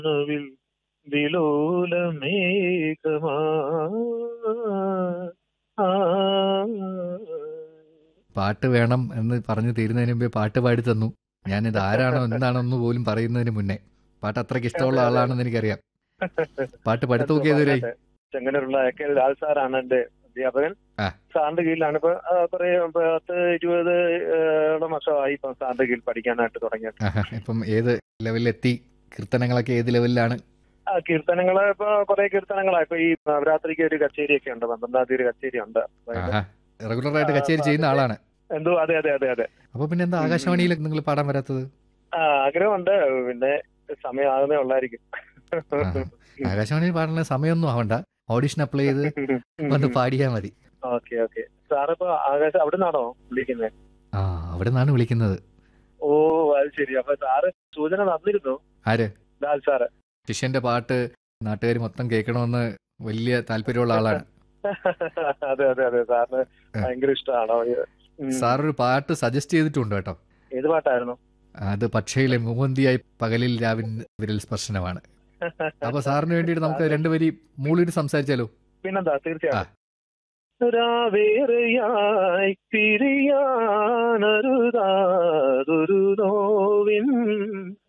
നോവിൽ വിലോലമേഘമാ ആ. പാട്ട് വേണം എന്ന് പറഞ്ഞു തീരുന്നതിന് മുമ്പേ പാട്ട് പാടി തന്നു ഞാനിത് ആരാണോ എന്താണോ എന്ന് പോലും പറയുന്നതിന് മുന്നേ പാട്ട് അത്രയ്ക്ക് ഇഷ്ടമുള്ള ആളാണെന്ന് എനിക്കറിയാം പാട്ട് പഠിത്തം ഒക്കെ ഏതുവരെയായി ചെങ്ങന്നൂരുള്ള കെ ലാൽ സാറാണ് എന്റെ അധ്യാപകൻ ആ. സാറിന്റെ കീഴിലാണ് ഇപ്പൊ ആ, കുറെ പത്ത് ഇരുപത് ഏഴോളം വർഷമായി ഇപ്പൊ സാറിന്റെ കീഴിൽ പഠിക്കാനായിട്ട് തുടങ്ങിയിട്ട് ആഹാ, ഇപ്പം ഏത് ലെവലിലെത്തി കീർത്തനങ്ങളൊക്കെ ഏത് ലെവലിലാണ് ആ കീർത്തനങ്ങള് ഇപ്പൊ കുറെ കീർത്തനങ്ങളാ ഇപ്പൊ ഈ നവരാത്രിക്ക് ഒരു കച്ചേരി ഒക്കെ ഉണ്ട് പന്ത്രണ്ടാം തീയതി ഒരു കച്ചേരി ഉണ്ട് അപ്പൊ ഇത് ആഹാ റെഗുലർ ആയിട്ട് കച്ചേരി ചെയ്യുന്ന ആളാണ് എന്തോ അതെ അതെ അതെ അതെ അപ്പൊ പിന്നെ എന്താ ആകാശവാണിയിൽ നിങ്ങൾ പാടാൻ വരാത്തത് ആ ആഗ്രഹമുണ്ട് പിന്നെ സമയമാകുന്നേ ഉള്ളായിരിക്കും ആകാശവാണിയിൽ പാടാനുള്ള സമയമൊന്നും ആവണ്ട ഓഡിഷൻ അപ്ലൈ ചെയ്ത് വന്ന് പാടിയാ മതി ഓക്കെ ഓക്കെ സാറിപ്പോ ആകാശം അവിടെ നിന്നാണോ വിളിക്കുന്നത് ആ അവിടെ നിന്നാണ് വിളിക്കുന്നത് ഓ അത് ശരി അപ്പൊ സാറ് സൂചന തന്നിരുന്നു ആര് ലാൽ സാറ് ശിഷ്യന്റെ പാട്ട് നാട്ടുകാർ മൊത്തം കേൾക്കണമെന്ന് വലിയ താല്പര്യമുള്ള ആളാണ് അതെ അതെ അതെ സാറിന് ഭയങ്കര ഇഷ്ടമാണോ സാർ ഒരു പാട്ട് സജസ്റ്റ് ചെയ്തിട്ടുണ്ട് കേട്ടോ ഏത് പാട്ടായിരുന്നു അത് പക്ഷയിലെ മൂവന്തിയായി പകലിൽ രാവിൻ വിരൽ സ്പർശനമാണ് അപ്പൊ സാറിന് വേണ്ടിയിട്ട് നമുക്ക് രണ്ടുപേരി മൂളിയിട്ട് സംസാരിച്ചാലോ പിന്നെന്താ തീർച്ചയായിട്ടും രാവേറെയായി പിരിയാനരുതാതൊരു നോവിൻ